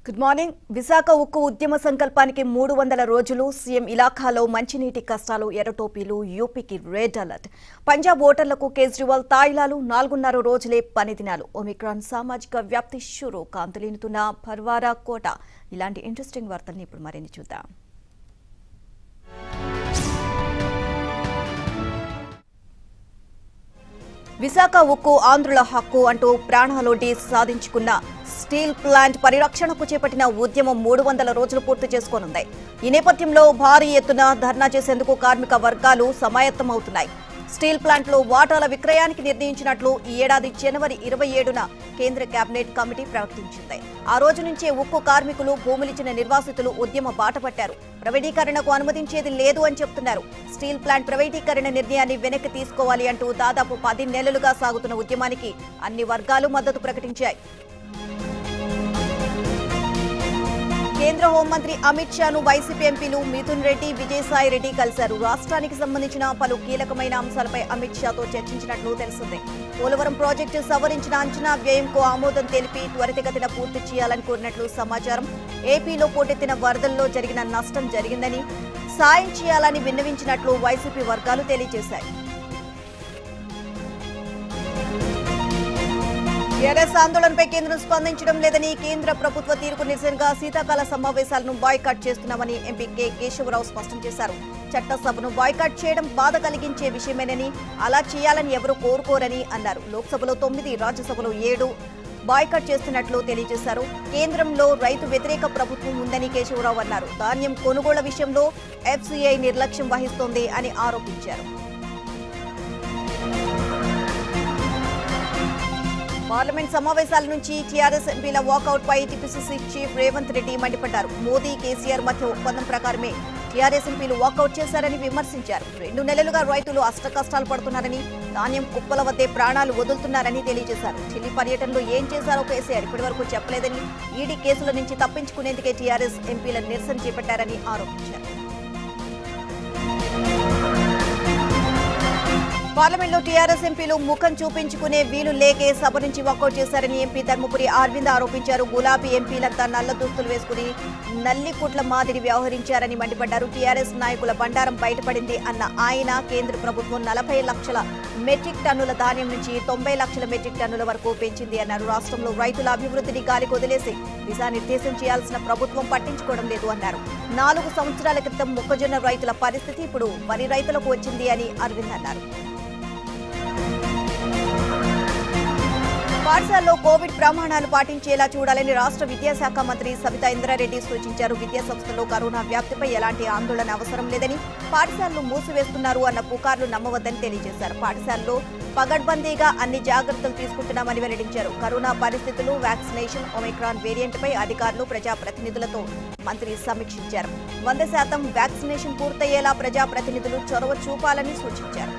good morning Visakha ఉక్కు ఉద్యమ సంకల్పానికి మూడు వందల రోజులు సీఎం ఇలాఖాలో మంచినీటి కష్టాలు ఎర్రటోపీలు యూపీకి రెడ్ అలర్ట్ పంజాబ్ ఓటర్లకు కేజ్రీవాల్ తాయిలాలు నాలుగున్నర రోజులే పని దినాలు ఒమిక్రాన్ సామాజిక వ్యాప్తి షురు కాంతులీనుతున్న పర్వారా కోట ఇలాంటి ఇంట్రెస్టింగ్ వార్తల్ని ఇప్పుడు మరిన్ని చూద్దాం విశాఖ ఉక్కు ఆంధ్రుల హక్కు అంటూ ప్రాణాలోటి సాధించుకున్న స్టీల్ ప్లాంట్ పరిరక్షణకు చేపట్టిన ఉద్యమం మూడు వందల రోజులు పూర్తి చేసుకోనుంది ఈ నేపథ్యంలో భారీ ఎత్తున ధర్నా చేసేందుకు కార్మిక వర్గాలు సమాయత్తమవుతున్నాయి స్టీల్ ప్లాంట్లో వాటాల విక్రయానికి నిర్ణయించినట్లు ఈ ఏడాది జనవరి ఇరవై ఏడున కేంద్ర కేబినెట్ కమిటీ ప్రకటించింది ఆ రోజు నుంచే ఉక్కు కార్మికులు భూములిచ్చిన నిర్వాసితులు ఉద్యమ బాట పట్టారు ప్రైవేటీకరణకు అనుమతించేది లేదు అని చెప్తున్నారు స్టీల్ ప్లాంట్ ప్రైవేటీకరణ నిర్ణయాన్ని వెనక్కి తీసుకోవాలి అంటూ దాదాపు పది నెలలుగా సాగుతున్న ఉద్యమానికి అన్ని వర్గాలు మద్దతు ప్రకటించాయి కేంద్ర హోంమంత్రి అమిత్ షాను వైసీపీ ఎంపీలు మిథున్ రెడ్డి విజయసాయి రెడ్డి కలిశారు రాష్ట్రానికి సంబంధించిన పలు కీలకమైన అంశాలపై అమిత్ షాతో చర్చించినట్లు తెలిసింది పోలవరం ప్రాజెక్టు సవరించిన అంచనా వ్యయంకు ఆమోదం తెలిపి త్వరితగతిన పూర్తి చేయాలని కోరినట్లు సమాచారం ఏపీలో పోటెత్తిన వరదల్లో జరిగిన నష్టం జరిగిందని సాయం చేయాలని విన్నవించినట్లు వైసీపీ వర్గాలు తెలియజేశాయి టీఆర్ఎస్ ఆందోళనపై కేంద్రం స్పందించడం లేదని కేంద్ర ప్రభుత్వ తీరుకు నిరసనగా శీతాకాల సమావేశాలను బాయ్కాట్ చేస్తున్నామని ఎంపీ కె కేశవరావు స్పష్టం చేశారు చట్టసభను బాయ్కాట్ చేయడం బాధ కలిగించే విషయమేనని అలా చేయాలని ఎవరూ కోరుకోరని అన్నారు లోక్సభలో తొమ్మిది రాజ్యసభలో ఏడు బాయ్కాట్ చేస్తున్నట్లు తెలియజేశారు కేంద్రంలో రైతు వ్యతిరేక ప్రభుత్వం ఉందని కేశవరావు అన్నారు ధాన్యం కొనుగోళ్ల విషయంలో ఎఫ్సీఐ నిర్లక్ష్యం వహిస్తోంది అని ఆరోపించారు పార్లమెంట్ సమావేశాల నుంచి టీఆర్ఎస్ ఎంపీల వాకౌట్ పై టీపీసీసీ చీఫ్ రేవంత్ రెడ్డి మండిపడ్డారు మోదీ కేసీఆర్ మధ్య ఒప్పందం ప్రకారమే టీఆర్ఎస్ ఎంపీలు వాకౌట్ చేశారని విమర్శించారు రెండు నెలలుగా రైతులు అష్టకష్టాలు పడుతున్నారని ధాన్యం కుప్పల వద్దే ప్రాణాలు వదులుతున్నారని తెలియజేశారు ఢిల్లీ పర్యటనలో ఏం చేశారో కేసీఆర్ ఇప్పటివరకు చెప్పలేదని ఈడీ కేసుల నుంచి తప్పించుకునేందుకే టీఆర్ఎస్ ఎంపీల నిరసన చేపట్టారని ఆరోపించారు పార్లమెంట్లో టీఆర్ఎస్ ఎంపీలు ముఖం చూపించుకునే వీలు లేకే సభ నుంచి వాకౌట్ చేశారని ఎంపీ ధర్మపురి అరవింద్ ఆరోపించారు గులాబీ ఎంపీలంతా నల్ల దుస్తులు వేసుకుని నల్లికుట్ల మాదిరి వ్యవహరించారని మండిపడ్డారు టీఆర్ఎస్ నాయకుల బండారం బయటపడింది అన్న ఆయన కేంద్ర ప్రభుత్వం నలభై లక్షల మెట్రిక్ టన్నుల ధాన్యం నుంచి తొంభై లక్షల మెట్రిక్ టన్నుల వరకు పెంచింది అన్నారు రాష్ట్రంలో రైతుల అభివృద్ధిని గాలికి వదిలేసి దిశానిర్దేశం చేయాల్సిన ప్రభుత్వం పట్టించుకోవడం లేదు అన్నారు నాలుగు సంవత్సరాల క్రితం మొక్కజొన్న రైతుల పరిస్థితి ఇప్పుడు వరి రైతులకు వచ్చింది అని అరవింద్ అన్నారు పాఠశాలలో కోవిడ్ ప్రమాణాలు పాటించేలా చూడాలని రాష్ట్ర విద్యాశాఖ మంత్రి సబితా ఇంద్రారెడ్డి సూచించారు విద్యా సంస్థల్లో కరోనా వ్యాప్తిపై ఎలాంటి ఆందోళన అవసరం లేదని పాఠశాలలు మూసివేస్తున్నారు అన్న పుకార్లు నమ్మవద్దని తెలియజేశారు పాఠశాలలో పగడ్బందీగా అన్ని జాగ్రత్తలు తీసుకుంటున్నామని వెల్లడించారు కరోనా పరిస్థితులు వ్యాక్సినేషన్ ఒమిక్రాన్ వేరియంట్పై అధికారులు ప్రజాప్రతినిధులతో మంత్రి సమీక్షించారు వంద శాతం వ్యాక్సినేషన్ పూర్తయ్యేలా ప్రజాప్రతినిధులు చొరవ చూపాలని సూచించారు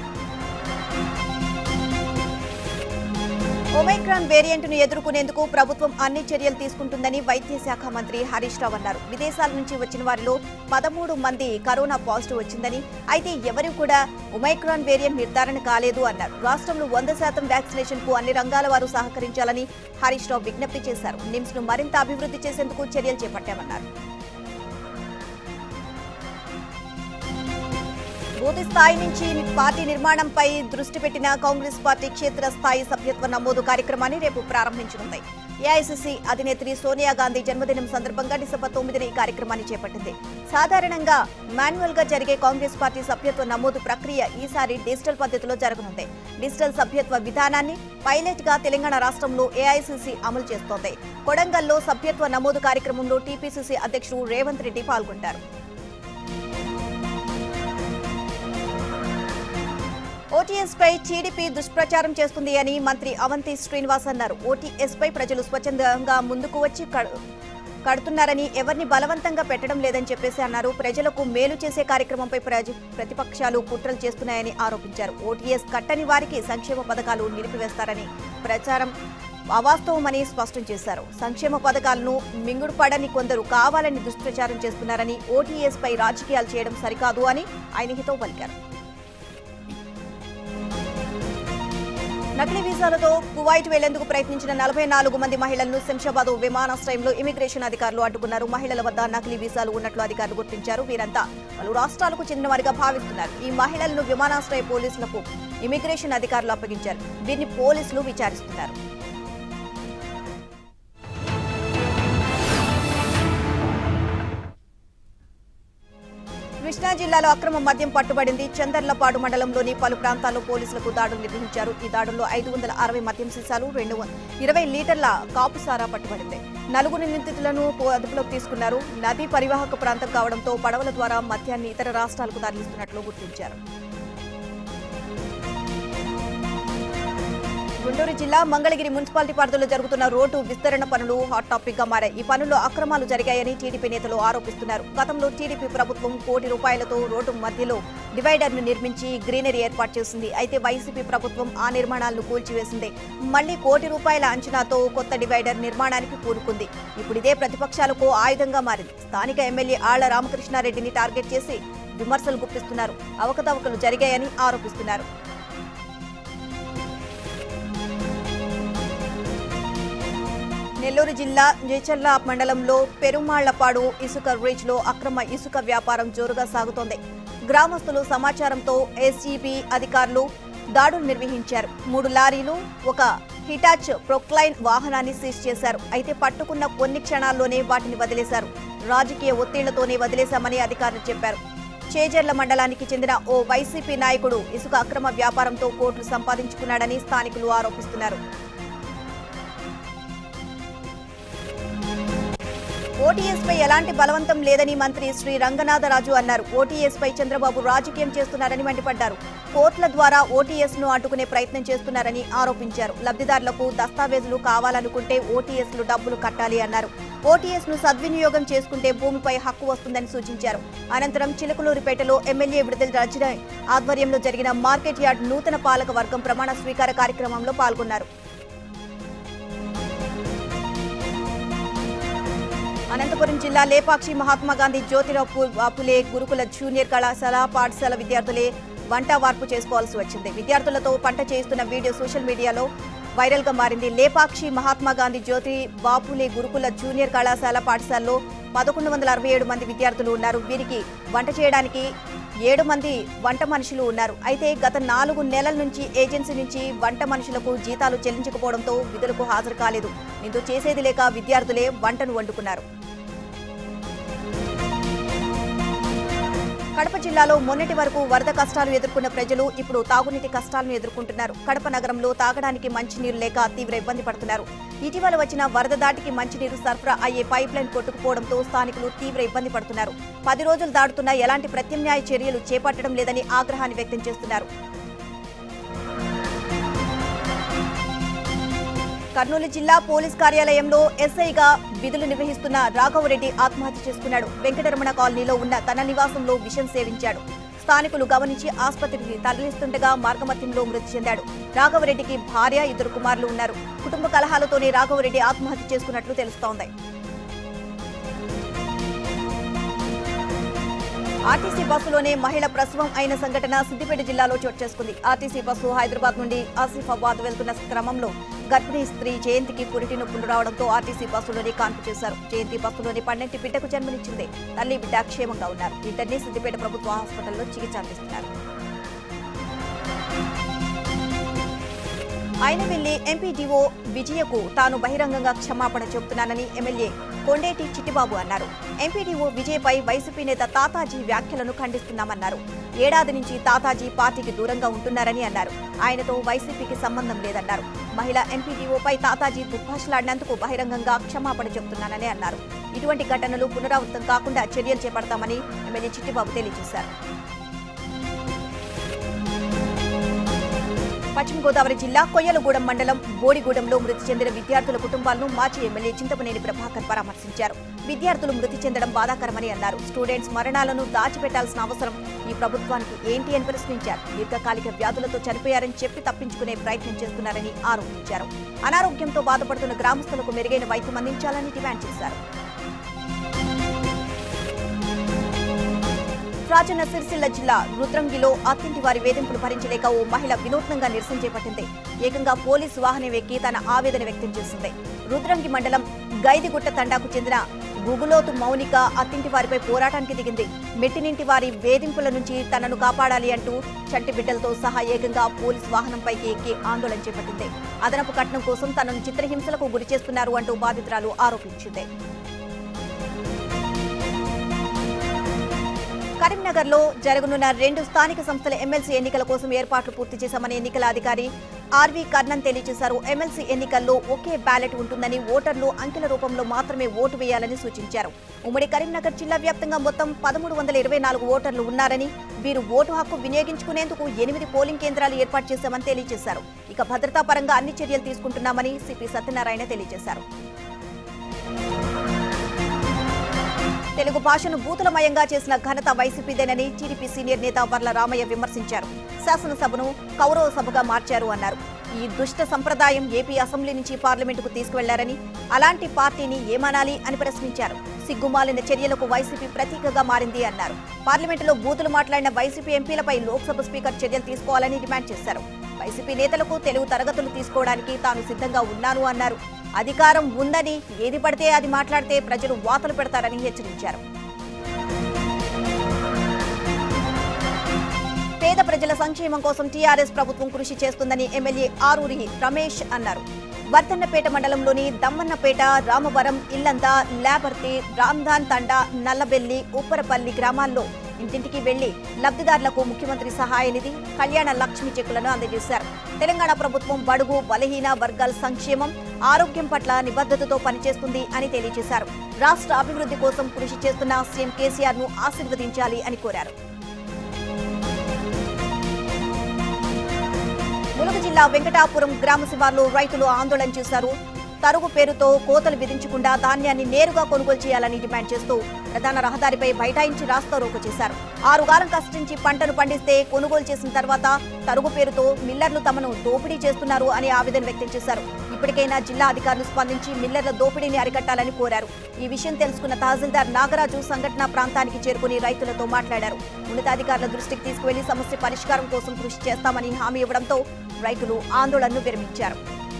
ఒమైక్రాన్ వేరియంట్ ను ఎదుర్కొనేందుకు ప్రభుత్వం అన్ని చర్యలు తీసుకుంటుందని వైద్య శాఖ మంత్రి హరీష్ రావు అన్నారు విదేశాల నుంచి వచ్చిన వారిలో పదమూడు మంది కరోనా పాజిటివ్ వచ్చిందని అయితే ఎవరు కూడా ఒమైక్రాన్ వేరియంట్ నిర్ధారణ కాలేదు అన్నారు రాష్ట్రంలో వంద శాతం వ్యాక్సినేషన్ కు అన్ని రంగాల వారు సహకరించాలని హరీష్ రావు విజ్ఞప్తి చేశారు నిమ్స్ ను మరింత అభివృద్ధి చేసేందుకు చర్యలు చేపట్టామన్నారు బూత్ స్థాయి నుంచి పార్టీ నిర్మాణంపై దృష్టి పెట్టిన కాంగ్రెస్ పార్టీ క్షేత్ర స్థాయి సభ్యత్వ నమోదు కార్యక్రమాన్ని రేపు ప్రారంభించనుంది ఏఐసిసి అధినేత్రి సోనియా గాంధీ జన్మదినం సందర్భంగా డిసెంబర్ తొమ్మిదిన ఈ కార్యక్రమాన్ని చేపట్టింది సాధారణంగా మాన్యువల్ గా జరిగే కాంగ్రెస్ పార్టీ సభ్యత్వ నమోదు ప్రక్రియ ఈసారి డిజిటల్ పద్ధతిలో జరగనుంది డిజిటల్ సభ్యత్వ విధానాన్ని పైలట్ గా తెలంగాణ రాష్ట్రంలో ఏఐసిసి అమలు చేస్తోంది కొడంగల్లో సభ్యత్వ నమోదు కార్యక్రమంలో టీపీసీసీ అధ్యక్షుడు రేవంత్ రెడ్డి పాల్గొంటారు ఓటీఎస్ పై టీడీపీ దుష్ప్రచారం చేస్తుంది అని మంత్రి అవంతి శ్రీనివాస్ అన్నారు ఓటీఎస్ పై ప్రజలు స్వచ్ఛందంగా ముందుకు వచ్చి కడు- కడుతున్నారని ఎవరిని బలవంతంగా పెట్టడం లేదని చెప్పేసి అన్నారు ప్రజలకు మేలు చేసే కార్యక్రమంపై ప్రజ- ప్రతిపక్షాలు కుట్రలు చేస్తున్నాయని ఆరోపించారు ఓటీఎస్ కట్టని వారికి సంక్షేమ పథకాలు నిలిపివేస్తారని ప్రచారం అవాస్తవమని స్పష్టం చేశారు సంక్షేమ పథకాలను మింగుడు పడని కొందరు కావాలని దుష్ప్రచారం చేస్తున్నారని ఓటీఎస్ పై రాజకీయాలు చేయడం సరికాదు అని ఆయన హితవు పలికారు నకిలీ వీసాలతో కువైట్ వెళ్లేందుకు ప్రయత్నించిన నలభై నాలుగు మంది మహిళలను శంషాబాద్ విమానాశ్రయంలో ఇమిగ్రేషన్ అధికారులు అడ్డుకున్నారు మహిళల వద్ద నకిలీ వీసాలు ఉన్నట్లు అధికారులు గుర్తించారు వీరంతా పలు రాష్ట్రాలకు చెందిన వారిగా భావిస్తున్నారు ఈ మహిళలను విమానాశ్రయ పోలీసులకు ఇమిగ్రేషన్ అధికారులు అప్పగించారు వీరిని పోలీసులు విచారిస్తున్నారు కృష్ణా జిల్లాలో అక్రమ మద్యం పట్టుబడింది చందర్లపాడు మండలంలోని పలు ప్రాంతాల్లో పోలీసులకు దాడులు నిర్వహించారు ఈ దాడుల్లో ఐదు వందల అరవై మద్యం సీసాలు రెండు వం- ఇరవై లీటర్ల కాపు సారా పట్టుబడింది నలుగురు నిందితులను పో- అదుపులోకి తీసుకున్నారు నదీ పరివాహక ప్రాంతం కావడంతో పడవల ద్వారా మద్యాన్ని ఇతర రాష్ట్రాలకు తరలిస్తున్నట్లు గుర్తించారు గుంటూరు జిల్లా మంగళగిరి మున్సిపాలిటీ పరిధిలో జరుగుతున్న రోడ్డు విస్తరణ పనులు హాట్ టాపిక్ గా మారాయి ఈ పనుల్లో అక్రమాలు జరిగాయని టీడీపీ నేతలు ఆరోపిస్తున్నారు గతంలో టీడీపీ ప్రభుత్వం కోటి రూపాయలతో రోడ్డు మధ్యలో డివైడర్ ను నిర్మించి గ్రీనరీ ఏర్పాటు చేసింది అయితే వైసీపీ ప్రభుత్వం ఆ నిర్మాణాలను కూల్చివేసింది మళ్లీ కోటి రూపాయల అంచనాతో కొత్త డివైడర్ నిర్మాణానికి పూనుకుంది ఇప్పుడు ఇదే ప్రతిపక్షాలకు ఆయుధంగా మారింది స్థానిక ఎమ్మెల్యే ఆళ్ల రామకృష్ణారెడ్డిని టార్గెట్ చేసి విమర్శలు గుప్పిస్తున్నారు అవకతవకలు జరిగాయని ఆరోపిస్తున్నారు నెల్లూరు జిల్లా జయచర్ల మండలంలో పెరుమాళ్లపాడు ఇసుక రీచ్ లో అక్రమ ఇసుక వ్యాపారం జోరుగా సాగుతోంది గ్రామస్తులు సమాచారంతో ఎస్జీబీ అధికారులు దాడులు నిర్వహించారు మూడు లారీలు ఒక హిటాచ్ ప్రొక్లైన్ వాహనాన్ని సీజ్ చేశారు అయితే పట్టుకున్న కొన్ని క్షణాల్లోనే వాటిని వదిలేశారు రాజకీయ ఒత్తిళ్లతోనే వదిలేశామని అధికారులు చెప్పారు చేజర్ల మండలానికి చెందిన ఓ వైసీపీ నాయకుడు ఇసుక అక్రమ వ్యాపారంతో కోట్లు సంపాదించుకున్నాడని స్థానికులు ఆరోపిస్తున్నారు ఓటీఎస్ పై ఎలాంటి బలవంతం లేదని మంత్రి శ్రీ రంగనాథరాజు అన్నారు ఓటీఎస్ పై చంద్రబాబు రాజకీయం చేస్తున్నారని మండిపడ్డారు కోర్టుల ద్వారా ఓటీఎస్ ను అడ్డుకునే ప్రయత్నం చేస్తున్నారని ఆరోపించారు లబ్ధిదారులకు దస్తావేజులు కావాలనుకుంటే ఓటీఎస్ లు డబ్బులు కట్టాలి అన్నారు ఓటీఎస్ ను సద్వినియోగం చేసుకుంటే భూమిపై హక్కు వస్తుందని సూచించారు అనంతరం చిలకలూరిపేటలో ఎమ్మెల్యే విడుదల రచన ఆధ్వర్యంలో జరిగిన మార్కెట్ యార్డ్ నూతన పాలక వర్గం ప్రమాణ స్వీకార కార్యక్రమంలో పాల్గొన్నారు అనంతపురం జిల్లా లేపాక్షి మహాత్మా గాంధీ జ్యోతిరావు పు- పులే గురుకుల జూనియర్ కళాశాల పాఠశాల విద్యార్థులే వంట వార్పు చేసుకోవాల్సి వచ్చింది విద్యార్థులతో పంట చేయిస్తున్న వీడియో సోషల్ మీడియాలో వైరల్ గా మారింది లేపాక్షి మహాత్మా గాంధీ జ్యోతి బాపులే గురుకుల జూనియర్ కళాశాల పాఠశాలలో పదకొండు వందల అరవై ఏడు మంది విద్యార్థులు ఉన్నారు వీరికి వంట చేయడానికి ఏడు మంది వంట మనుషులు ఉన్నారు అయితే గత నాలుగు నెలల నుంచి ఏజెన్సీ నుంచి వంట మనుషులకు జీతాలు చెల్లించకపోవడంతో విధులకు హాజరు కాలేదు దీంతో చేసేది లేక విద్యార్థులే వంటను వండుకున్నారు కడప జిల్లాలో మొన్నటి వరకు వరద కష్టాలు ఎదుర్కొన్న ప్రజలు ఇప్పుడు తాగునీటి కష్టాలను ఎదుర్కొంటున్నారు కడప నగరంలో తాగడానికి మంచినీరు లేక తీవ్ర ఇబ్బంది పడుతున్నారు ఇటీవల వచ్చిన వరద దాటికి మంచినీరు సరఫరా అయ్యే పైప్ లైన్ కొట్టుకుపోవడంతో స్థానికులు తీవ్ర ఇబ్బంది పడుతున్నారు పది రోజులు దాటుతున్నా ఎలాంటి ప్రత్యామ్నాయ చర్యలు చేపట్టడం లేదని ఆగ్రహాన్ని వ్యక్తం చేస్తున్నారు కర్నూలు జిల్లా పోలీస్ కార్యాలయంలో ఎస్ఐగా విధులు నిర్వహిస్తున్న రాఘవరెడ్డి ఆత్మహత్య చేసుకున్నాడు వెంకటరమణ కాలనీలో ఉన్న తన నివాసంలో విషం సేవించాడు స్థానికులు గమనించి ఆసుపత్రికి తరలిస్తుండగా మార్గమధ్యంలో మృతి చెందాడు రాఘవరెడ్డికి భార్య ఇద్దరు కుమారులు ఉన్నారు కుటుంబ కలహాలతోనే రాఘవరెడ్డి ఆత్మహత్య చేసుకున్నట్లు తెలుస్తోంది ఆర్టీసీ బస్సులోనే మహిళ ప్రసవం అయిన సంఘటన సిద్దిపేట జిల్లాలో చోటు చేసుకుంది ఆర్టీసీ బస్సు హైదరాబాద్ నుండి ఆసిఫాబాద్ వెళ్తున్న క్రమంలో గర్భిణీ స్త్రీ జయంతికి పురిటి నొప్పులు రావడంతో ఆర్టీసీ బస్సులోనే కాన్పు చేశారు జయంతి బస్సులోని పన్నెంటి బిడ్డకు జన్మనిచ్చింది తల్లి బిడ్డ క్షేమంగా ఉన్నారు ఇద్దరిని సిద్దిపేట ప్రభుత్వ హాస్పిటల్లో చికిత్స అందిస్తున్నారు ఆయన వెళ్లి ఎంపీడీఓ విజయకు తాను బహిరంగంగా క్షమాపణ చెబుతున్నానని ఎమ్మెల్యే కొండేటి చిట్టిబాబు అన్నారు ఎంపీడీఓ విజయపై వైసీపీ నేత తాతాజీ వ్యాఖ్యలను ఖండిస్తున్నామన్నారు ఏడాది నుంచి తాతాజీ పార్టీకి దూరంగా ఉంటున్నారని అన్నారు ఆయనతో వైసీపీకి సంబంధం లేదన్నారు మహిళ ఎంపీడీఓపై తాతాజీ దుర్భాషలాడినందుకు బహిరంగంగా క్షమాపణ చెబుతున్నానని అన్నారు ఇటువంటి ఘటనలు పునరావృతం కాకుండా చర్యలు చేపడతామని ఎమ్మెల్యే చిట్టిబాబు తెలియజేశారు పశ్చిమ గోదావరి జిల్లా కొయ్యలగూడెం మండలం బోడిగూడెంలో మృతి చెందిన విద్యార్థుల కుటుంబాలను మాజీ ఎమ్మెల్యే చింతమనేని ప్రభాకర్ పరామర్శించారు విద్యార్థులు మృతి చెందడం బాధాకరమని అన్నారు స్టూడెంట్స్ మరణాలను దాచిపెట్టాల్సిన అవసరం ఈ ప్రభుత్వానికి ఏంటి అని ప్రశ్నించారు దీర్ఘకాలిక వ్యాధులతో చనిపోయారని చెప్పి తప్పించుకునే ప్రయత్నం చేస్తున్నారని ఆరోపించారు అనారోగ్యంతో బాధపడుతున్న గ్రామస్తులకు మెరుగైన వైద్యం అందించాలని డిమాండ్ చేశారు రాజన్న సిరిసిల్ల జిల్లా రుద్రంగిలో అత్తింటి వారి వేధింపులు భరించలేక ఓ మహిళ వినూత్నంగా నిరసన చేపట్టింది ఏకంగా పోలీసు వాహనం ఎక్కి తన ఆవేదన వ్యక్తం చేసింది రుద్రంగి మండలం గైదిగుట్ట తండాకు చెందిన గుగులోతు మౌనిక అత్తింటి వారిపై పోరాటానికి దిగింది మెట్టినింటి వారి వేధింపుల నుంచి తనను కాపాడాలి అంటూ చంటి బిడ్డలతో సహా ఏకంగా పోలీసు వాహనంపైకి ఎక్కి ఆందోళన చేపట్టింది అదనపు కట్నం కోసం తనను చిత్రహింసలకు గురి చేస్తున్నారు అంటూ బాధితురాలు ఆరోపించింది కరీంనగర్లో జరగనున్న రెండు స్థానిక సంస్థల ఎమ్మెల్సీ ఎన్నికల కోసం ఏర్పాట్లు పూర్తి చేశామని ఎన్నికల అధికారి ఆర్వీ కర్ణన్ తెలియజేశారు ఎమ్మెల్సీ ఎన్నికల్లో ఒకే బ్యాలెట్ ఉంటుందని ఓటర్లు అంకెల రూపంలో మాత్రమే ఓటు వేయాలని సూచించారు ఉమ్మడి కరీంనగర్ జిల్లా వ్యాప్తంగా మొత్తం పదమూడు వందల ఇరవై నాలుగు ఓటర్లు ఉన్నారని వీరు ఓటు హక్కు వినియోగించుకునేందుకు ఎనిమిది పోలింగ్ కేంద్రాలు ఏర్పాటు చేశామని తెలియజేశారు ఇక భద్రతా పరంగా అన్ని చర్యలు తీసుకుంటున్నామని సిపి సత్యనారాయణ తెలియజేశారు తెలుగు భాషను బూతులమయంగా చేసిన ఘనత వైసీపీదేనని టీడీపీ సీనియర్ నేత వర్ల రామయ్య విమర్శించారు శాసనసభను కౌరవ సభగా మార్చారు అన్నారు ఈ దుష్ట సంప్రదాయం ఏపీ అసెంబ్లీ నుంచి పార్లమెంటుకు తీసుకువెళ్లారని అలాంటి పార్టీని ఏమనాలి అని ప్రశ్నించారు సిగ్గుమాలిన చర్యలకు వైసీపీ ప్రతీకగా మారింది అన్నారు పార్లమెంటులో బూతులు మాట్లాడిన వైసీపీ ఎంపీలపై లోక్సభ స్పీకర్ చర్యలు తీసుకోవాలని డిమాండ్ చేశారు వైసీపీ నేతలకు తెలుగు తరగతులు తీసుకోవడానికి తాను సిద్ధంగా ఉన్నాను అన్నారు అధికారం ఉందని ఏది పడితే అది మాట్లాడితే ప్రజలు వాతలు పెడతారని హెచ్చరించారు పేద ప్రజల సంక్షేమం కోసం టీఆర్ఎస్ ప్రభుత్వం కృషి చేస్తుందని ఎమ్మెల్యే ఆరూరి రమేష్ అన్నారు వర్ధన్నపేట మండలంలోని దమ్మన్నపేట రామవరం ఇల్లంద లేబర్తి రామ్దాన్ తండా నల్లబెల్లి ఉప్పరపల్లి గ్రామాల్లో ఇంటింటికి వెళ్లి లబ్ధిదారులకు ముఖ్యమంత్రి సహాయ నిధి కళ్యాణ లక్ష్మి చెక్కులను అందజేశారు తెలంగాణ ప్రభుత్వం బడుగు బలహీన వర్గాల సంక్షేమం ఆరోగ్యం పట్ల నిబద్ధతతో పనిచేస్తుంది అని తెలియజేశారు రాష్ట్ర అభివృద్ధి కోసం కృషి చేస్తున్న సీఎం కేసీఆర్ ను ఆశీర్వదించాలి అని కోరారు ములుగు జిల్లా వెంకటాపురం గ్రామ శివార్లో రైతులు ఆందోళన చేశారు తరుగు పేరుతో కోతలు విధించకుండా ధాన్యాన్ని నేరుగా కొనుగోలు చేయాలని డిమాండ్ చేస్తూ ప్రధాన రహదారిపై బైఠాయించి రాస్తారోకో చేశారు ఆరుగాలం కష్టించి పంటను పండిస్తే కొనుగోలు చేసిన తర్వాత తరుగు పేరుతో మిల్లర్లు తమను దోపిడీ చేస్తున్నారు అని ఆవేదన వ్యక్తం చేశారు ఇప్పటికైనా జిల్లా అధికారులు స్పందించి మిల్లర్ల దోపిడీని అరికట్టాలని కోరారు ఈ విషయం తెలుసుకున్న తహసీల్దార్ నాగరాజు సంఘటనా ప్రాంతానికి చేరుకుని రైతులతో మాట్లాడారు ఉన్నతాధికారుల దృష్టికి తీసుకువెళ్లి సమస్య పరిష్కారం కోసం కృషి చేస్తామని హామీ ఇవ్వడంతో రైతులు ఆందోళనను విరమించారు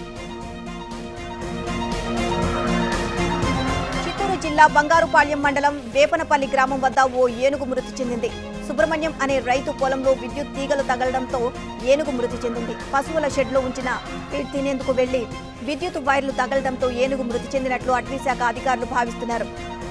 చిత్తూరు జిల్లా బంగారుపాళ్యం మండలం వేపనపల్లి గ్రామం వద్ద ఓ ఏనుగు మృతి చెందింది సుబ్రహ్మణ్యం అనే రైతు పొలంలో విద్యుత్ తీగలు తగలడంతో ఏనుగు మృతి చెందింది పశువుల షెడ్లో ఉంచిన ఫీడ్ తినేందుకు వెళ్లి విద్యుత్ వైర్లు తగలడంతో ఏనుగు మృతి చెందినట్లు అటవీశాఖ అధికారులు భావిస్తున్నారు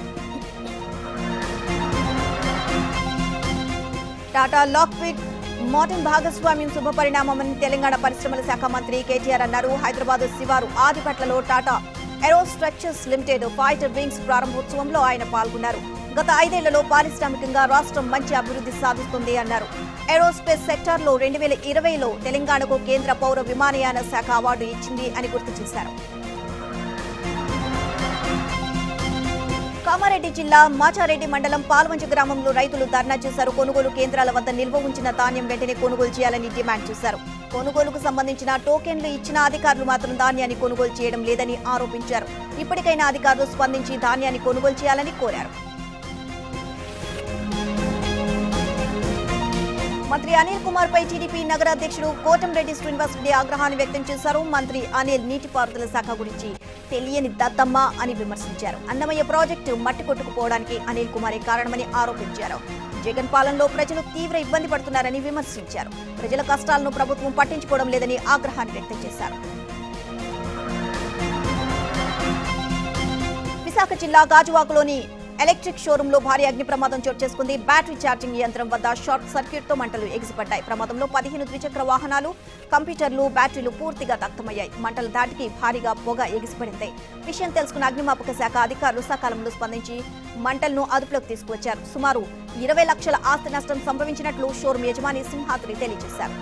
టాటా లాక్విడ్ మార్టిన్ భాగస్వామ్యం శుభపరిణామమని తెలంగాణ పరిశ్రమల శాఖ మంత్రి కేటీఆర్ అన్నారు హైదరాబాద్ శివారు ఆదిపట్లలో Tata aero structures limited fighter wings ప్రారంభోత్సవంలో ఆయన పాల్గొన్నారు గత ఐదేళ్లలో పారిశ్రామికంగా రాష్ట్రం మంచి అభివృద్ధి సాధిస్తుంది అన్నారు ఏరోస్పేస్ సెక్టార్లో రెండు వేల ఇరవైలో తెలంగాణకు కేంద్ర పౌర విమానయాన శాఖ అవార్డు ఇచ్చింది అని గుర్తు చేశారు కామారెడ్డి జిల్లా మాచారెడ్డి మండలం పాల్వంచ గ్రామంలో రైతులు ధర్నా చేశారు కొనుగోలు కేంద్రాల వద్ద నిల్వ ఉంచిన ధాన్యం వెంటనే కొనుగోలు చేయాలని డిమాండ్ చేశారు కొనుగోలుకు సంబంధించిన టోకెన్లు ఇచ్చిన అధికారులు మాత్రం ధాన్యాన్ని కొనుగోలు చేయడం లేదని ఆరోపించారు ఇప్పటికైనా అధికారులు స్పందించి ధాన్యాన్ని కొనుగోలు చేయాలని కోరారు మంత్రి అనిల్ కుమార్ పై టీడీపీ నగర అధ్యక్షుడు కోటంరెడ్డి శ్రీనివాసరెడ్డి ఆగ్రహాన్ని వ్యక్తం చేశారు మంత్రి అనిల్ నీటిపారుదల శాఖ గురించి తెలియని దత్తమ్మ అని విమర్శించారు అన్నమయ్య ప్రాజెక్టు మట్టి కొట్టుకుపోవడానికి అనిల్ కుమారే కారణమని ఆరోపించారు జగన్ పాలనలో ప్రజలు తీవ్ర ఇబ్బంది పడుతున్నారని విమర్శించారు ప్రజల కష్టాలను ప్రభుత్వం పట్టించుకోవడం లేదని ఆగ్రహాన్ని వ్యక్తం చేశారు విశాఖ జిల్లా గాజువాకలోని ఎలక్ట్రిక్ షోరూంలో భారీ అగ్ని ప్రమాదం చోటు చేసుకుంది బ్యాటరీ ఛార్జింగ్ యంత్రం వద్ద షార్ట్ సర్క్యూట్ తో మంటలు ఎగిసిపడ్డాయి ప్రమాదంలో పదిహేను ద్విచక్ర వాహనాలు కంప్యూటర్లు బ్యాటరీలు పూర్తిగా దగ్ధమయ్యాయి మంటల దాటికి భారీగా పొగ ఎగిసిపడింది విషయం తెలుసుకున్న అగ్నిమాపక శాఖ అధికారులు సకాలంలో స్పందించి మంటలను అదుపులోకి తీసుకువచ్చారు సుమారు ఇరవై లక్షల ఆస్తి నష్టం సంభవించినట్లు షోరూం యజమాని సింహాద్రి తెలియజేశారు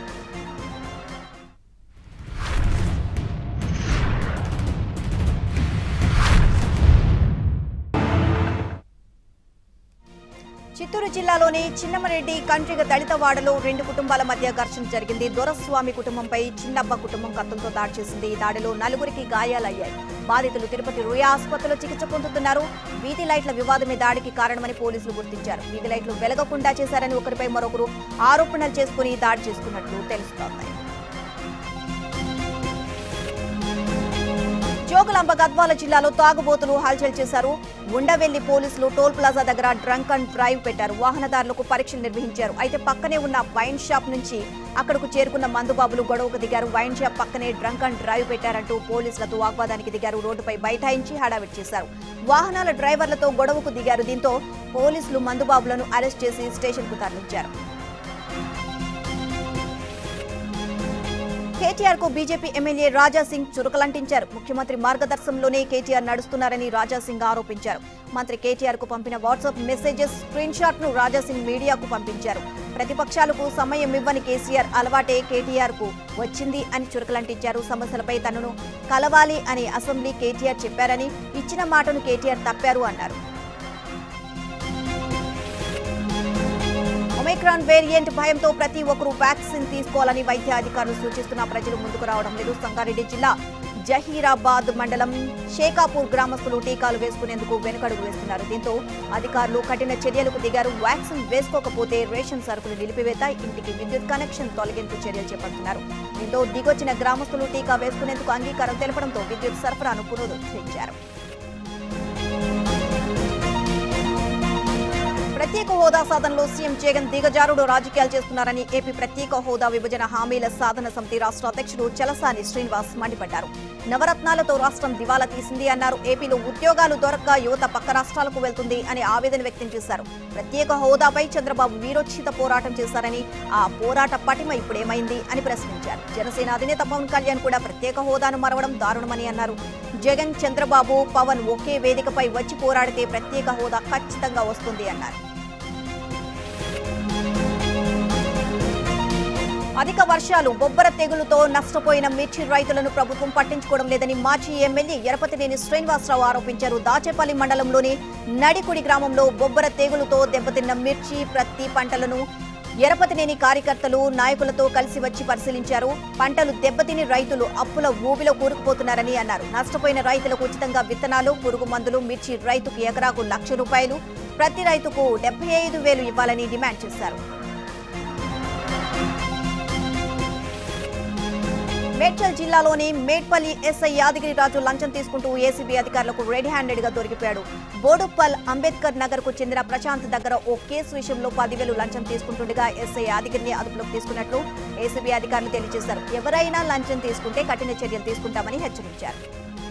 చిత్తూరు చిత్తూరు జిల్లాలోని చిన్నమరెడ్డి కండ్రిగ దళితవాడలో రెండు కుటుంబాల మధ్య ఘర్షణ జరిగింది దొరస్వామి కుటుంబంపై చిన్నబ్బ కుటుంబం కత్తులతో దాడి చేసింది ఈ దాడిలో నలుగురికి గాయాలయ్యాయి బాధితులు తిరుపతి రుయా ఆసుపత్రిలో చికిత్స పొందుతున్నారు వీధి లైట్ల వివాదమే దాడికి కారణమని పోలీసులు గుర్తించారు వీధి లైట్లు వెలగకుండా చేశారని ఒకరిపై మరొకరు ఆరోపణలు చేసుకుని దాడి చేసుకున్నట్లు తెలుస్తోంది జోగులాంబ గద్వాల జిల్లాలో తాగుబోతులు హల్చల్ చేశారు ఉండవెల్లి పోలీసులు టోల్ ప్లాజా దగ్గర డ్రంక్ అండ్ డ్రైవ్ పెట్టారు వాహనదారులకు పరీక్షలు నిర్వహించారు అయితే పక్కనే ఉన్న వైన్ షాప్ నుంచి అక్కడకు చేరుకున్న మందుబాబులు గొడవకు దిగారు వైన్ షాప్ పక్కనే డ్రంక్ అండ్ డ్రైవ్ పెట్టారంటూ పోలీసులతో వాగ్వాదానికి దిగారు రోడ్డుపై బైఠాయించి హడావిడి చేశారు వాహనాల డ్రైవర్లతో గొడవకు దిగారు దీంతో పోలీసులు మందుబాబులను అరెస్ట్ చేసి స్టేషన్కు తరలించారు కేటీఆర్ కు బీజేపీ ఎమ్మెల్యే రాజా సింగ్ చురుకలంటించారు ముఖ్యమంత్రి మార్గదర్శనంలోనే కేటీఆర్ నడుస్తున్నారని రాజా సింగ్ ఆరోపించారు మంత్రి కేటీఆర్ కు పంపిన వాట్సాప్ మెసేజెస్ స్క్రీన్ షాట్ ను రాజా సింగ్ మీడియాకు పంపించారు ప్రతిపక్షాలకు సమయం ఇవ్వని కేసీఆర్ అలవాటే కేటీఆర్ కు వచ్చింది అని చురుకలంటించారు సమస్యలపై తనను కలవాలి అని అసెంబ్లీ కేటీఆర్ చెప్పారని ఇచ్చిన మాటను కేటీఆర్ తప్పారు అన్నారు ఒమైక్రాన్ వేరియంట్ భయంతో ప్రతి ఒక్కరూ వ్యాక్సిన్ తీసుకోవాలని వైద్య అధికారులు సూచిస్తున్న ప్రజలు ముందుకు రావడం లేదు సంగారెడ్డి జిల్లా జహీరాబాద్ మండలం షేకాపూర్ గ్రామస్తులు టీకాలు వేసుకునేందుకు వెనుకడుగు వేస్తున్నారు దీంతో అధికారులు కఠిన చర్యలకు దిగారు వ్యాక్సిన్ వేసుకోకపోతే రేషన్ సరుకులు నిలిపివేత ఇంటికి విద్యుత్ కనెక్షన్ తొలగింపు చర్యలు చేపడుతున్నారు దీంతో దిగొచ్చిన గ్రామస్తులు టీకా వేసుకునేందుకు అంగీకారం తెలపడంతో విద్యుత్ సరఫరాను పునరుద్ధరించారు ప్రత్యేక హోదా సాధనలో సీఎం జగన్ దిగజారుడు రాజకీయాలు చేస్తున్నారని ఏపీ ప్రత్యేక హోదా విభజన హామీల సాధన సమితి రాష్ట్ర అధ్యక్షుడు చలసాని శ్రీనివాస్ మండిపడ్డారు నవరత్నాలతో రాష్ట్రం దివాలా తీసింది అన్నారు ఏపీలో ఉద్యోగాలు దొరక్క యువత పక్క రాష్ట్రాలకు వెళ్తుంది అని ఆవేదన వ్యక్తం చేశారు ప్రత్యేక హోదాపై చంద్రబాబు వీరోచిత పోరాటం చేశారని ఆ పోరాట పటిమ ఇప్పుడేమైంది అని ప్రశ్నించారు జనసేన అధినేత పవన్ కళ్యాణ్ కూడా ప్రత్యేక హోదాను మరవడం దారుణమని అన్నారు జగన్ చంద్రబాబు పవన్ ఒకే వేదికపై వచ్చి పోరాడితే ప్రత్యేక హోదా ఖచ్చితంగా వస్తుంది అన్నారు అధిక వర్షాలు బొబ్బర తెగులుతో నష్టపోయిన మిర్చి రైతులను ప్రభుత్వం పట్టించుకోవడం లేదని మాజీ ఎమ్మెల్యే ఎరపతినేని శ్రీనివాసరావు ఆరోపించారు దాచేపల్లి మండలంలోని నడికుడి గ్రామంలో బొబ్బర తెగులుతో దెబ్బతిన్న మిర్చి ప్రతి పంటలను ఎరపతినేని కార్యకర్తలు నాయకులతో కలిసి వచ్చి పరిశీలించారు పంటలు దెబ్బతిని రైతులు అప్పుల ఊబిలో కూరుకుపోతున్నారని అన్నారు నష్టపోయిన రైతులకు ఉచితంగా విత్తనాలు పురుగు మందులు మిర్చి రైతుకు ఎకరాకు లక్ష రూపాయలు ప్రతి రైతుకు డెబ్బై ఐదు వేలు ఇవ్వాలని డిమాండ్ చేశారు మేడ్చల్ జిల్లాలోని మేడ్పల్లి ఎస్ఐ యాదగిరిరాజు లంచం తీసుకుంటూ ఏసీబీ అధికారులకు రెడ్ హ్యాండెడ్ గా దొరికిపోయాడు బోడుప్పల్ అంబేద్కర్ నగర్ కు చెందిన ప్రశాంత్ దగ్గర ఓ కేసు విషయంలో పదివేలు లంచం తీసుకుంటుండగా ఎస్ఐ యాదగిరిని అదుపులోకి తీసుకున్నట్లు ఏసీబీ అధికారులు తెలియజేశారు ఎవరైనా లంచం తీసుకుంటే కఠిన చర్యలు తీసుకుంటామని హెచ్చరించారు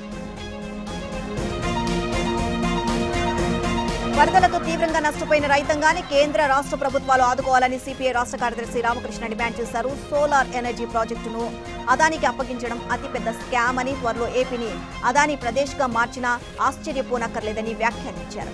వరదలతో తీవ్రంగా నష్టపోయిన రైతాంగాన్ని కేంద్ర రాష్ట్ర ప్రభుత్వాలు ఆదుకోవాలని సిపిఐ రాష్ట్ర కార్యదర్శి రామకృష్ణ డిమాండ్ చేశారు సోలార్ ఎనర్జీ ప్రాజెక్టును అదానికి అప్పగించడం అతిపెద్ద స్కామ్ అని త్వరలో ఏపీని అదాని ప్రదేశ్గా మార్చినా ఆశ్చర్యపోనక్కర్లేదని వ్యాఖ్యానించారు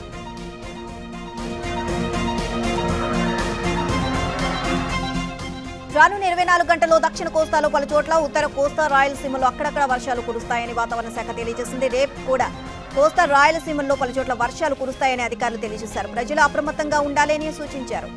రానున్న ఇరవై నాలుగు గంటల్లో దక్షిణ కోస్తాలో పలు చోట్ల ఉత్తర కోస్తా రాయలసీమలో అక్కడక్కడ వర్షాలు కురుస్తాయని వాతావరణ శాఖ తెలియజేసింది రేపు కూడా కోస్తా రాయలసీమల్లో పలు చోట్ల వర్షాలు కురుస్తాయని అధికారులు తెలియజేశారు ప్రజలు అప్రమత్తంగా ఉండాలని సూచించారు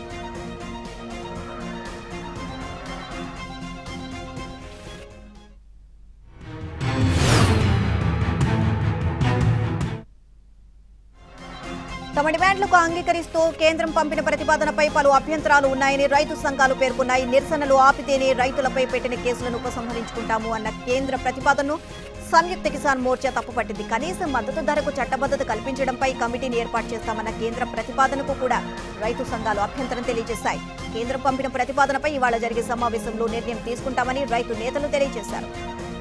తమ డిమాండ్లకు అంగీకరిస్తూ కేంద్రం పంపిన ప్రతిపాదనపై పలు అభ్యంతరాలు ఉన్నాయని రైతు సంఘాలు పేర్కొన్నాయి నిరసనలు ఆపితేనే రైతులపై పెట్టిన కేసులను ఉపసంహరించుకుంటాము అన్న కేంద్ర ప్రతిపాదనను సంయుక్త కిసాన్ మోర్చా తప్పుపట్టింది కనీస మద్దతు ధరకు చట్టబద్ధత కల్పించడంపై కమిటీని ఏర్పాటు చేస్తామన్న కేంద్ర ప్రతిపాదనకు కూడా రైతు సంఘాలు అభ్యంతరం తెలియజేశాయి కేంద్రం పంపిన ప్రతిపాదనపై ఇవాళ జరిగే సమావేశంలో నిర్ణయం తీసుకుంటామని రైతు నేతలు తెలియజేశారు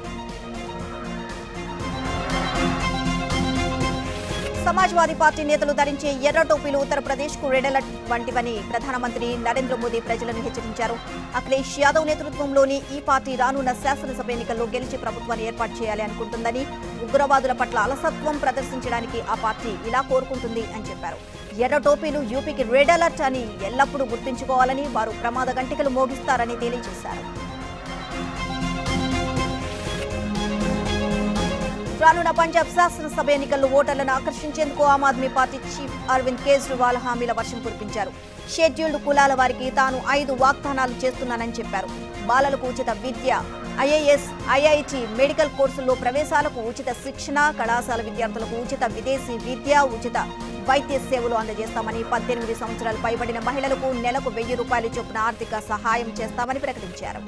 సమాజ్వాదీ పార్టీ నేతలు ధరించే ఎర్ర టోపీలు ఉత్తరప్రదేశ్ కు రెడ్ అలర్ట్ వంటివని ప్రధానమంత్రి నరేంద్ర మోదీ ప్రజలను హెచ్చరించారు అఖిలేష్ యాదవ్ నేతృత్వంలోని ఈ పార్టీ రానున్న శాసనసభ ఎన్నికల్లో గెలిచి ప్రభుత్వాన్ని ఏర్పాటు చేయాలి అనుకుంటుందని ఉగ్రవాదుల పట్ల అలసత్వం ప్రదర్శించడానికి ఆ పార్టీ ఇలా కోరుకుంటుంది అని చెప్పారు ఎర్ర టోపీలు యూపీకి రెడ్ అలర్ట్ అని ఎల్లప్పుడూ గుర్తుంచుకోవాలని వారు ప్రమాద గంటికలు మోగిస్తారని తెలియజేశారు రానున్న పంజాబ్ శాసనసభ ఎన్నికల్లో ఓటర్లను ఆకర్షించేందుకు ఆమ్ ఆద్మీ పార్టీ చీఫ్ అరవింద్ కేజ్రీవాల్ హామీల వర్షం కురిపించారు షెడ్యూల్డ్ కులాల వారికి తాను ఐదు వాగ్దానాలు చేస్తున్నానని చెప్పారు బాలలకు ఉచిత విద్య ఐఏఎస్ ఐఐటి మెడికల్ కోర్సుల్లో ప్రవేశాలకు ఉచిత శిక్షణ కళాశాల విద్యార్థులకు ఉచిత విదేశీ విద్య ఉచిత వైద్య సేవలు అందజేస్తామని పద్దెనిమిది సంవత్సరాలు పైబడిన మహిళలకు నెలకు వెయ్యి రూపాయల చొప్పున ఆర్థిక సహాయం చేస్తామని ప్రకటించారు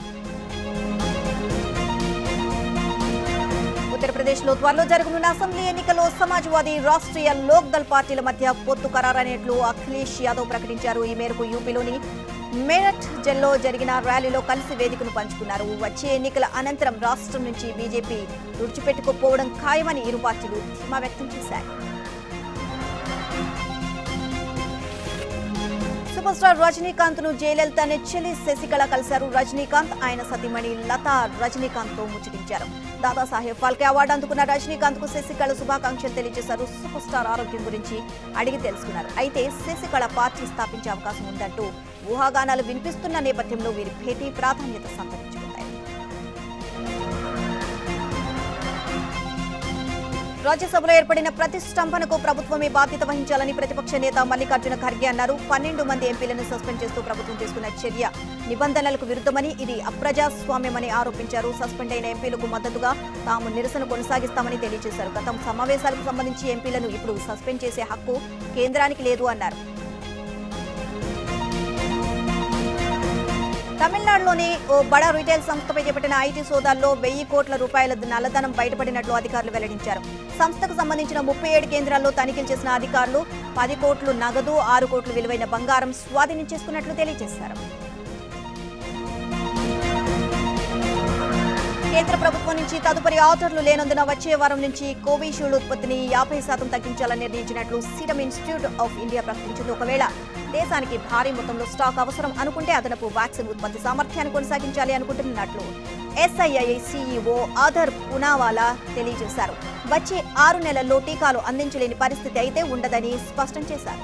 ఉత్తరప్రదేశ్ లో త్వరలో జరగనున్న అసెంబ్లీ ఎన్నికల్లో సమాజ్వాదీ రాష్ట్రీయ లోక్ దళ్ పార్టీల మధ్య పొత్తు ఖరారైనట్లు అఖిలేష్ యాదవ్ ప్రకటించారు ఈ మేరకు యూపీలోని మేరట్ జల్లో జరిగిన ర్యాలీలో కలిసి వేదికను పంచుకున్నారు వచ్చే ఎన్నికల అనంతరం రాష్ట్రం నుంచి బీజేపీ తుడిచిపెట్టుకుపోవడం ఖాయమని ఇరు పార్టీలు ధీమా వ్యక్తం చేశాయి సూపర్ స్టార్ రజనీకాంత్ ను జయలలిత చెల్లి శశికళ కలిశారు రజనీకాంత్ ఆయన సతీమణి లతా రజనీకాంత్ తో ముచ్చటించారు దాదాసాహెబ్ ఫాల్కే అవార్డు అందుకున్న రజనీకాంత్ కు శశికళ శుభాకాంక్షలు తెలియజేశారు సూపర్ స్టార్ ఆరోగ్యం గురించి అడిగి తెలుసుకున్నారు అయితే శశికళ పార్టీ స్థాపించే అవకాశం ఉందంటూ ఊహాగానాలు వినిపిస్తున్న నేపథ్యంలో వీరి భేటీ ప్రాధాన్యత సంతరించుకుంది రాజ్యసభలో ఏర్పడిన ప్రతిష్టంభనకు ప్రభుత్వమే బాధ్యత వహించాలని ప్రతిపక్ష నేత మల్లికార్జున ఖర్గే అన్నారు పన్నెండు మంది ఎంపీలను సస్పెండ్ చేస్తూ ప్రభుత్వం తీసుకున్న చర్య నిబంధనలకు విరుద్ధమని ఇది అప్రజాస్వామ్యమని ఆరోపించారు సస్పెండ్ అయిన ఎంపీలకు మద్దతుగా తాము నిరసన కొనసాగిస్తామని తెలియజేశారు గతం సమావేశాలకు సంబంధించి ఎంపీలను ఇప్పుడు సస్పెండ్ చేసే హక్కు కేంద్రానికి లేదు అన్నారు తమిళనాడులోని ఓ బడా రిటైల్ సంస్థపై చేపట్టిన ఐటీ సోదాల్లో వెయ్యి కోట్ల రూపాయల నల్లధనం బయటపడినట్లు అధికారులు వెల్లడించారు సంస్థకు సంబంధించిన ముప్పై ఏడు కేంద్రాల్లో తనిఖీలు చేసిన అధికారులు పది కోట్లు నగదు ఆరు కోట్లు విలువైన బంగారం స్వాధీనం చేసుకున్నట్లు తెలియజేశారు కేంద్ర ప్రభుత్వం నుంచి తదుపరి ఆర్డర్లు లేనందున వచ్చే వారం నుంచి కోవిషీల్డ్ ఉత్పత్తిని యాభై శాతం తగ్గించాలని నిర్ణయించినట్లు సీరం ఇన్స్టిట్యూట్ ఆఫ్ ఇండియా ప్రకటించింది ఒకవేళ దేశానికి భారీ మొత్తంలో స్టాక్ అవసరం అనుకుంటే అదనపు వ్యాక్సిన్ ఉత్పత్తి సామర్థ్యాన్ని కొనసాగించాలి అనుకుంటున్నట్లు ఎస్ఐఐ సీఈఓ ఆధర్ పునావాలా తెలియజేశారు వచ్చే ఆరు నెలల్లో టీకాలు అందించలేని పరిస్థితి అయితే ఉండదని స్పష్టం చేశారు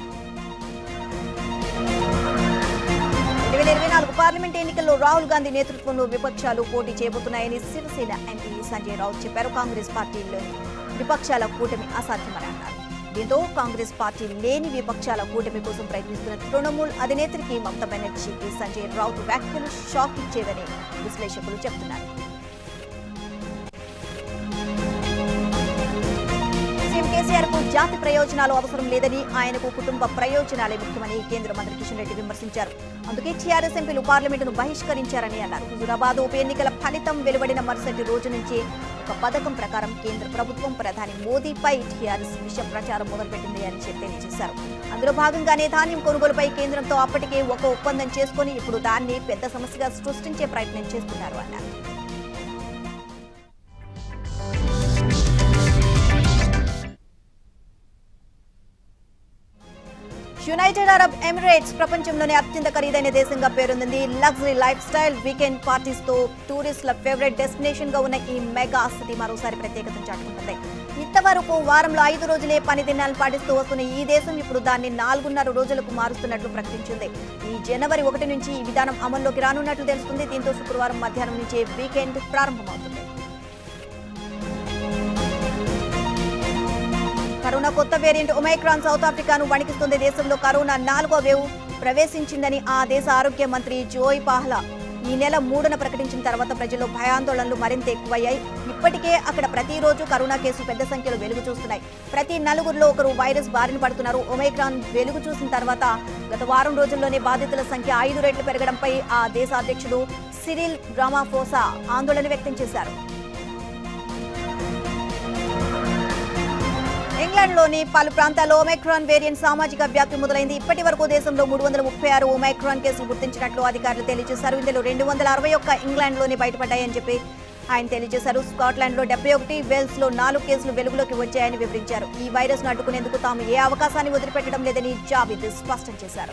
రెండు వేల ఇరవై నాలుగు పార్లమెంట్ ఎన్నికల్లో రాహుల్ గాంధీ నేతృత్వంలో విపక్షాలు పోటీ చేయబోతున్నాయని శివసేన ఎంపీ సంజయ్ రావుత్ చెప్పారు కాంగ్రెస్ పార్టీలోని విపక్షాల కూటమి అసాధ్యమని అన్నారు దీంతో కాంగ్రెస్ పార్టీ లేని విపక్షాల కూటమి కోసం ప్రయత్నిస్తున్న తృణమూల్ అధినేత్రికి మమతా బెనర్జీకి సంజయ్ రావుత్ వ్యాఖ్యలు షాక్ ఇచ్చేవని విశ్లేషకులు చెబుతున్నారు సీఎం కేసీఆర్ కు జాతి ప్రయోజనాలు అవసరం లేదని ఆయనకు కుటుంబ ప్రయోజనాలే ముఖ్యమని కేంద్ర మంత్రి కిషన్ రెడ్డి విమర్శించారు అందుకే టీఆర్ఎస్ ఎంపీలు పార్లమెంటును బహిష్కరించారని అన్నారు హుజురాబాద్ ఉప ఎన్నికల ఫలితం వెలువడిన మరుసటి రోజు నుంచి ఒక పథకం ప్రకారం కేంద్ర ప్రభుత్వం ప్రధాని మోదీపై టీఆర్ఎస్ విష ప్రచారం మొదలుపెట్టింది అని చెప్పి తెలియజేశారు అందులో భాగంగానే ధాన్యం కొనుగోలుపై కేంద్రంతో అప్పటికే ఒక ఒప్పందం చేసుకుని ఇప్పుడు దాన్ని పెద్ద సమస్యగా సృష్టించే ప్రయత్నం చేస్తున్నారు అన్నారు యునైటెడ్ అరబ్ ఎమిరేట్స్ ప్రపంచంలోనే అత్యంత ఖరీదైన దేశంగా పేరొందింది luxury lifestyle weekend parties తో టూరిస్టుల ఫేవరెట్ డెస్టినేషన్ గా ఉన్న ఈ మెగా సిటీ మరోసారి ప్రత్యేకతను చాటుకుంటుంది ఇంతవరకు వారంలో ఐదు రోజులే పని దినాలు పాటిస్తూ వస్తున్న ఈ దేశం ఇప్పుడు దాన్ని నాలుగున్నర రోజులకు మారుస్తున్నట్లు ప్రకటించింది ఈ జనవరి ఒకటి నుంచి ఈ విధానం అమల్లోకి రానున్నట్లు తెలుస్తుంది దీంతో శుక్రవారం మధ్యాహ్నం నుంచే వీకెండ్ ప్రారంభమవుతుంది కరోనా కొత్త వేరియంట్ ఒమైక్రాన్ సౌత్ ఆఫ్రికాను వణికిస్తుంది దేశంలో కరోనా నాలుగో వేవ్ ప్రవేశించిందని ఆ దేశ ఆరోగ్య మంత్రి జోయ్ పాహ్లా ఈ నెల మూడున ప్రకటించిన తర్వాత ప్రజల్లో భయాందోళనలు మరింత ఎక్కువయ్యాయి ఇప్పటికే అక్కడ ప్రతిరోజు కరోనా కేసులు పెద్ద సంఖ్యలో వెలుగు చూస్తున్నాయి ప్రతి నలుగురిలో ఒకరు వైరస్ బారిన పడుతున్నారు ఒమైక్రాన్ వెలుగు చూసిన తర్వాత గత వారం రోజుల్లోనే బాధితుల సంఖ్య ఐదు రెట్లు పెరగడంపై ఆ దేశ అధ్యక్షుడు సిరిల్ రామాఫోసా ఆందోళన వ్యక్తం చేశారు ఇంగ్లాండ్లోని పలు ప్రాంతాల్లో ఒమైక్రాన్ వేరియంట్ సామాజిక వ్యాప్తి మొదలైంది ఇప్పటి వరకు దేశంలో మూడు వందల ముప్పై ఆరు ఒమైక్రాన్ కేసులు గుర్తించినట్లు అధికారులు తెలియజేశారు ఇందులో రెండు వందల అరవై ఒక్క ఇంగ్లాండ్లోనే బయటపడ్డాయని చెప్పి ఆయన తెలియజేశారు స్కాట్లాండ్లో డెబ్బై ఒకటి వేల్స్లో నాలుగు కేసులు వెలుగులోకి వచ్చాయని వివరించారు ఈ వైరస్ను అడ్డుకునేందుకు తాము ఏ అవకాశాన్ని వదిలిపెట్టడం లేదని జావిద్ స్పష్టం చేశారు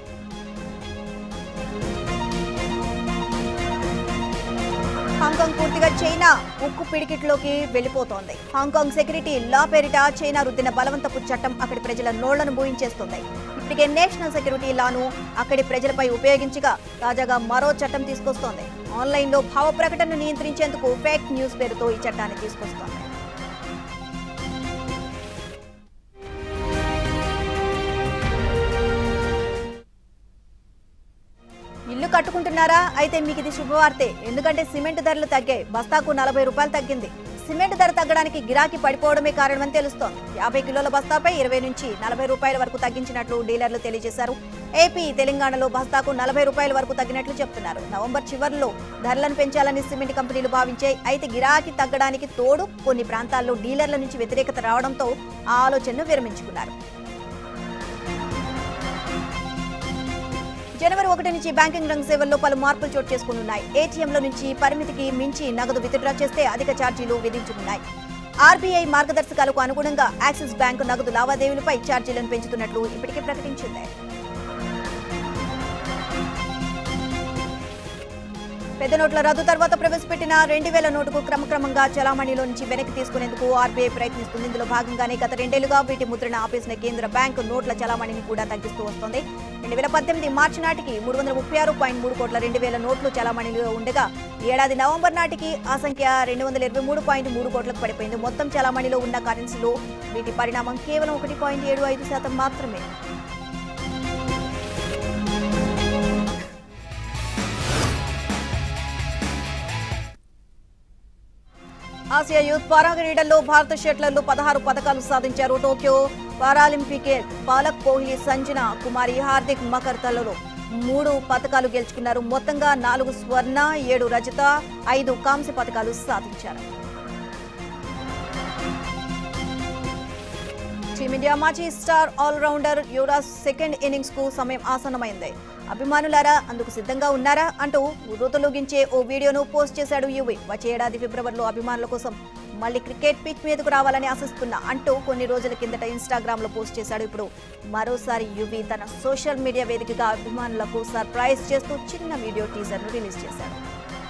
హాంకాంగ్ పూర్తిగా చైనా ఉక్కు పిడికిట్లోకి వెళ్లిపోతోంది హాంకాంగ్ సెక్యూరిటీ లా పేరిట చైనా రుద్దిన బలవంతపు చట్టం అక్కడి ప్రజల నోళ్లను మూయించేస్తుంది ఇప్పటికే నేషనల్ సెక్యూరిటీ లాను అక్కడి ప్రజలపై ఉపయోగించగా తాజాగా మరో చట్టం తీసుకొస్తోంది ఆన్లైన్లో భావ ప్రకటనను నియంత్రించేందుకు ఫేక్ న్యూస్ పేరుతో ఈ చట్టాన్ని తీసుకొస్తోంది అనుకుంటున్నారా అయితే మీకు ఇది శుభవార్తే ఎందుకంటే సిమెంట్ ధరలు తగ్గాయి బస్తాకు నలభై రూపాయలు తగ్గింది సిమెంట్ ధర తగ్గడానికి గిరాకీ పడిపోవడమే కారణమని తెలుస్తోంది యాభై కిలోల బస్తాపై ఇరవై నుంచి నలభై రూపాయల వరకు తగ్గించినట్లు డీలర్లు తెలియజేశారు ఏపీ తెలంగాణలో బస్తాకు నలభై రూపాయల వరకు తగ్గినట్లు చెప్తున్నారు నవంబర్ చివరిలో ధరలను పెంచాలని సిమెంట్ కంపెనీలు భావించాయి అయితే గిరాకీ తగ్గడానికి తోడు కొన్ని ప్రాంతాల్లో డీలర్ల నుంచి వ్యతిరేకత రావడంతో ఆ ఆలోచనను విరమించుకున్నారు జనవరి ఒకటి నుంచి బ్యాంకింగ్ రంగ సేవల్లో పలు మార్పులు చోటు చేసుకున్నాయి ఏటీఎంల నుంచి పరిమితికి మించి నగదు విత్డ్రా చేస్తే అధిక ఛార్జీలు విధించనున్నాయి ఆర్బీఐ మార్గదర్శకాలకు అనుగుణంగా యాక్సిస్ బ్యాంకు నగదు లావాదేవీలపై ఛార్జీలను పెంచుతున్నట్లు ఇప్పటికే ప్రకటించింది పెద్ద నోట్ల రద్దు తర్వాత ప్రవేశపెట్టిన రెండు వేల నోటుకు క్రమక్రమంగా చలామణిలో నుంచి వెనక్కి తీసుకునేందుకు ఆర్బీఐ ప్రయత్నిస్తుంది ఇందులో భాగంగానే గత రెండేళ్లుగా వీటి ముద్రణ ఆపేసిన కేంద్ర బ్యాంకు నోట్ల చలామణిని కూడా తగ్గిస్తూ వస్తోంది రెండు వేల పద్దెనిమిది మార్చి నాటికి మూడు వందల ముప్పై ఆరు పాయింట్ మూడు కోట్ల రెండు వేల నోట్లు చలామణిలో ఉండగా ఏడాది నవంబర్ నాటికి ఆ సంఖ్య రెండు వందల ఇరవై మూడు పాయింట్ మూడు కోట్లకు పడిపోయింది మొత్తం చలామణిలో ఉన్న కరెన్సీలో వీటి పరిణామం కేవలం ఒకటి పాయింట్ ఏడు ఐదు శాతం మాత్రమే ఆసియా యూత్ పారా క్రీడల్లో భారత షట్లర్లు పదహారు పథకాలు సాధించారు టోక్యో పారాలింపిక్ పాలక్ కోహ్లీ సంజన కుమారి హార్దిక్ మకర్ తలలో మూడు పథకాలు గెలుచుకున్నారు మొత్తంగా నాలుగు స్వర్ణ ఏడు రజత ఐదు కాంస్య పథకాలు సాధించారు టీమిండియా మాజీ star all-rounder Yuvraj second innings కు సమయం ఆసన్నమైంది అభిమానులారా అందుకు సిద్ధంగా ఉన్నారా అంటూ ఉర్రూతలొగించే ఓ వీడియోను పోస్ట్ చేశాడు యువి వచ్చే ఏడాది ఫిబ్రవరిలో అభిమానుల కోసం మళ్ళీ క్రికెట్ పిచ్ మీదకు రావాలని ఆశిస్తున్నా అంటూ కొన్ని రోజుల కిందట ఇన్స్టాగ్రామ్ లో పోస్ట్ చేశాడు ఇప్పుడు మరోసారి యువి తన సోషల్ మీడియా వేదికగా అభిమానులకు సర్ప్రైజ్ చేస్తూ చిన్న వీడియో టీజర్ ను రిలీజ్ చేశాడు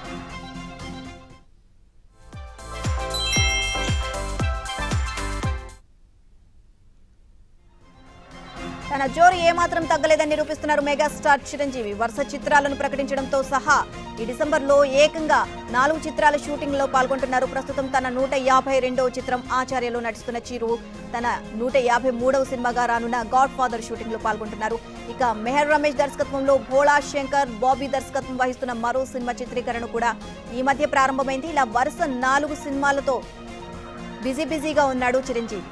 తన జోరు ఏమాత్రం తగ్గలేదని నిరూపిస్తున్నారు మెగాస్టార్ చిరంజీవి వరుస చిత్రాలను ప్రకటించడంతో సహా ఈ డిసెంబర్లో ఏకంగా నాలుగు చిత్రాల షూటింగ్ లో పాల్గొంటున్నారు ప్రస్తుతం తన నూట యాభై రెండవ చిత్రం ఆచార్యలో నటిస్తున్న చిరు తన నూట యాభై మూడవ సినిమాగా రానున్న గాడ్ ఫాదర్ షూటింగ్ లో పాల్గొంటున్నారు ఇక మెహర్ రమేష్ దర్శకత్వంలో భోళా శంకర్ బాబీ దర్శకత్వం వహిస్తున్న మరో సినిమా చిత్రీకరణ కూడా ఈ మధ్య ప్రారంభమైంది ఇలా వరుస నాలుగు సినిమాలతో బిజీ బిజీగా ఉన్నాడు చిరంజీవి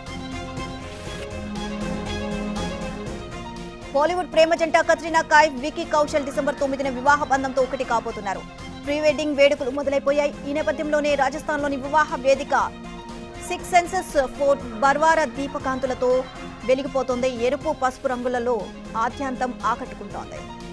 బాలీవుడ్ ప్రేమ జంట కత్రినా కైఫ్ వికీ కౌశల్ డిసెంబర్ తొమ్మిదిన వివాహ బంధంతో ఒకటి కాబోతున్నారు ప్రీ వెడ్డింగ్ వేడుకలు మొదలైపోయాయి ఈ నేపథ్యంలోనే రాజస్థాన్లోని వివాహ వేదిక సిక్స్ సెన్సెస్ ఫోర్ట్ బర్వార దీపకాంతులతో వెలిగిపోతోంది ఎరుపు పసుపు రంగులలో ఆద్యాంతం ఆకట్టుకుంటోంది